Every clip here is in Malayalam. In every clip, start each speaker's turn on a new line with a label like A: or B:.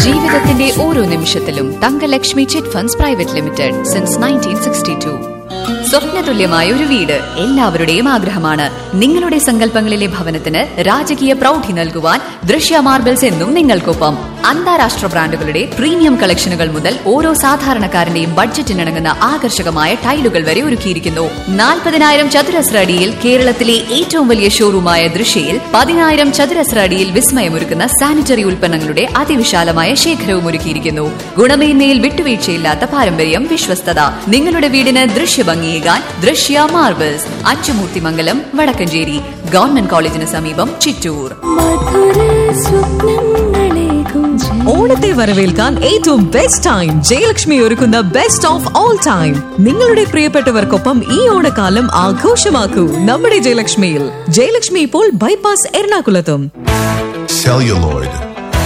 A: ജീവിതത്തിന്റെ ഓരോ നിമിഷത്തിലും Thangalakshmi chit funds private limited since nineteen sixty two സ്വപ്നതുല്യമായ ഒരു വീട് എല്ലാവരുടെയും ആഗ്രഹമാണ് നിങ്ങളുടെ സങ്കല്പങ്ങളിലെ ഭവനത്തിന് രാജകീയ പ്രൗഢി നൽകുവാൻ ദൃശ്യ മാർബിൾസ് എന്നും നിങ്ങൾക്കൊപ്പം അന്താരാഷ്ട്ര ബ്രാൻഡുകളുടെ പ്രീമിയം കളക്ഷനുകൾ മുതൽ ഓരോ സാധാരണക്കാരന്റെയും ബഡ്ജറ്റിനിണങ്ങുന്ന ആകർഷകമായ ടൈലുകൾ വരെ ഒരുക്കിയിരിക്കുന്നു നാൽപ്പതിനായിരം ചതുരശ്ര അടിയിൽ കേരളത്തിലെ ഏറ്റവും വലിയ ഷോറൂമായ ദൃശ്യയിൽ പതിനായിരം ചതുരശ്ര അടിയിൽ വിസ്മയമൊരുക്കുന്ന സാനിറ്ററി ഉൽപ്പന്നങ്ങളുടെ അതിവിശാലമായ ശേഖരവും ഒരുക്കിയിരിക്കുന്നു ഗുണമേന്മയിൽ വിട്ടുവീഴ്ചയില്ലാത്ത പാരമ്പര്യം വിശ്വസ്തത നിങ്ങളുടെ വീടിന് ദൃശ്യഭംഗിയേകാൻ ദൃശ്യ മാർബിൾസ് അച്ചുമൂർത്തിമംഗലം വടക്കഞ്ചേരി ഗവൺമെന്റ് കോളേജിന് സമീപം ചിറ്റൂർ
B: ഓണത്തെ വരവേൽക്കാൻ ഏറ്റവും ബെസ്റ്റ് ടൈം ജയലക്ഷ്മി ഒരുക്കുന്ന ബെസ്റ്റ് ഓഫ് ഓൾ ടൈം നിങ്ങളുടെ പ്രിയപ്പെട്ടവർക്കൊപ്പം ഈ ഓണക്കാലം ആഘോഷമാക്കൂ നമ്മുടെ ജയലക്ഷ്മിയിൽ ജയലക്ഷ്മി ഇപ്പോൾ ബൈപ്പാസ് എറണാകുളത്തും
C: celluloid,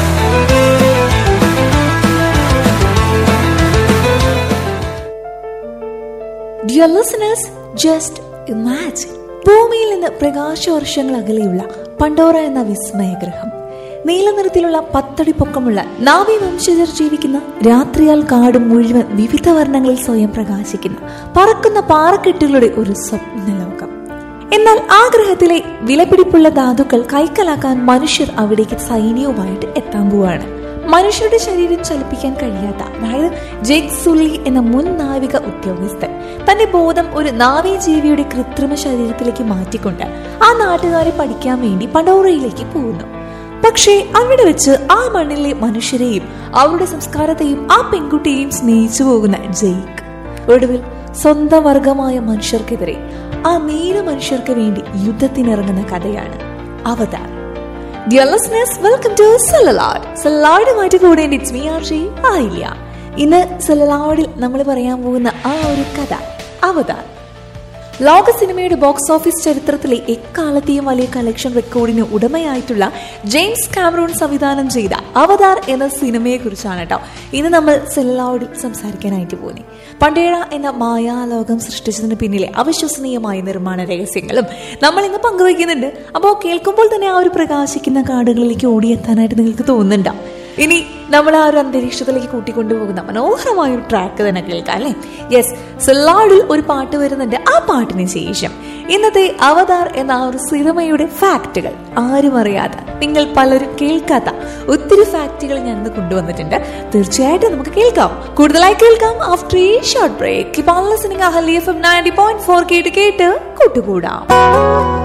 D: dear listeners just imagine ഭൂമിയിൽ നിന്ന് പ്രകാശവർഷങ്ങൾ അകലെയുള്ള പണ്ടോറ എന്ന വിസ്മയഗ്രഹം നീലനിറത്തിലുള്ള പത്തടി പൊക്കമുള്ള നാവി വംശജർ ജീവിക്കുന്ന രാത്രിയാൽ കാടും മുഴുവൻ വിവിധ വർണ്ണങ്ങളിൽ സ്വയം പ്രകാശിക്കുന്ന പറക്കുന്ന പാറക്കെട്ടുകളുടെ ഒരു സ്വപ്ന ലോകം എന്നാൽ ആ ഗ്രഹത്തിലെ വിലപിടിപ്പുള്ള ധാതുക്കൾ കൈക്കലാക്കാൻ മനുഷ്യർ അവിടേക്ക് സൈന്യവുമായിട്ട് എത്താൻ പോവാണ് മനുഷ്യരുടെ ശരീരം ചലിപ്പിക്കാൻ കഴിയാത്ത അതായത് ജെക് സുല്ലി എന്ന മുൻ നാവിക ഉദ്യോഗസ്ഥൻ തന്റെ ബോധം ഒരു നാവീജീവിയുടെ കൃത്രിമ ശരീരത്തിലേക്ക് മാറ്റിക്കൊണ്ട് ആ നാട്ടുകാരെ പഠിക്കാൻ വേണ്ടി പണ്ടോറയിലേക്ക് പോകുന്നു പക്ഷേ അവിടെ വെച്ച് ആ മണ്ണിലെ മനുഷ്യരെയും അവരുടെ സംസ്കാരത്തെയും ആ പെൺകുട്ടിയെയും സ്നേഹിച്ചു പോകുന്ന ജെയ്ക്ക് ഒടുവിൽ സ്വന്തം വർഗമായ മനുഷ്യർക്കെതിരെ ആ നീല മനുഷ്യർക്ക് വേണ്ടി യുദ്ധത്തിനിറങ്ങുന്ന കഥയാണ് Avatar dear listeners welcome to celluloid സെലലാഡുമായിട്ട് കൂടെ ഇറ്റ്സ് മീ ആർ ഷീ ആയില്ല ഇന്ന് സെലലാഡിൽ നമ്മൾ പറയാൻ പോകുന്ന ആ ഒരു കഥ അവതാർ ലോക സിനിമയുടെ ബോക്സ് ഓഫീസ് ചരിത്രത്തിലെ എക്കാലത്തെയും വലിയ കളക്ഷൻ റെക്കോർഡിന് ഉടമയായിട്ടുള്ള ജെയിംസ് കാമറൂൺ സംവിധാനം ചെയ്ത അവതാർ എന്ന സിനിമയെ കുറിച്ചാണ് കേട്ടോ ഇന്ന് നമ്മൾ സെലലാഡിൽ സംസാരിക്കാനായിട്ട് പോകുന്നത് പണ്ടേഴ എന്ന മായാലോകം സൃഷ്ടിച്ചതിന് പിന്നിലെ അവിശ്വസനീയമായ നിർമ്മാണ രഹസ്യങ്ങളും നമ്മൾ ഇന്ന് പങ്കുവയ്ക്കുന്നുണ്ട് അപ്പോൾ കേൾക്കുമ്പോൾ തന്നെ ആ ഒരു പ്രകാശിക്കുന്ന കാടുകളിലേക്ക് ഓടിയെത്താനായിട്ട് നിങ്ങൾക്ക് തോന്നുന്നുണ്ടോ ഇനി നമ്മൾ ആ ഒരു അന്തരീക്ഷത്തിലേക്ക് കൂട്ടിക്കൊണ്ടുപോകുന്ന മനോഹരമായ ഒരു ട്രാക്ക് തന്നെ കേൾക്കാം അല്ലേ യെസ് സെല്ലാഡിൽ ഒരു പാട്ട് വരുന്നുണ്ട് ആ പാട്ടിന് ശേഷം ഇന്നത്തെ അവതാർ എന്ന ആ ഒരു സിനിമയുടെ ഫാക്റ്റുകൾ ആരും അറിയാത്ത നിങ്ങൾ പലരും കേൾക്കാത്ത ഒത്തിരി ഫാക്റ്റുകൾ ഞാൻ ഇന്ന് കൊണ്ടുവന്നിട്ടുണ്ട് തീർച്ചയായിട്ടും നമുക്ക് കേൾക്കാം കൂടുതലായി കേൾക്കാം ആഫ്റ്റർ ഈ short break listening Ahali F M ninety point four കേട്ട് കേട്ട് കൂട്ടുകൂടാം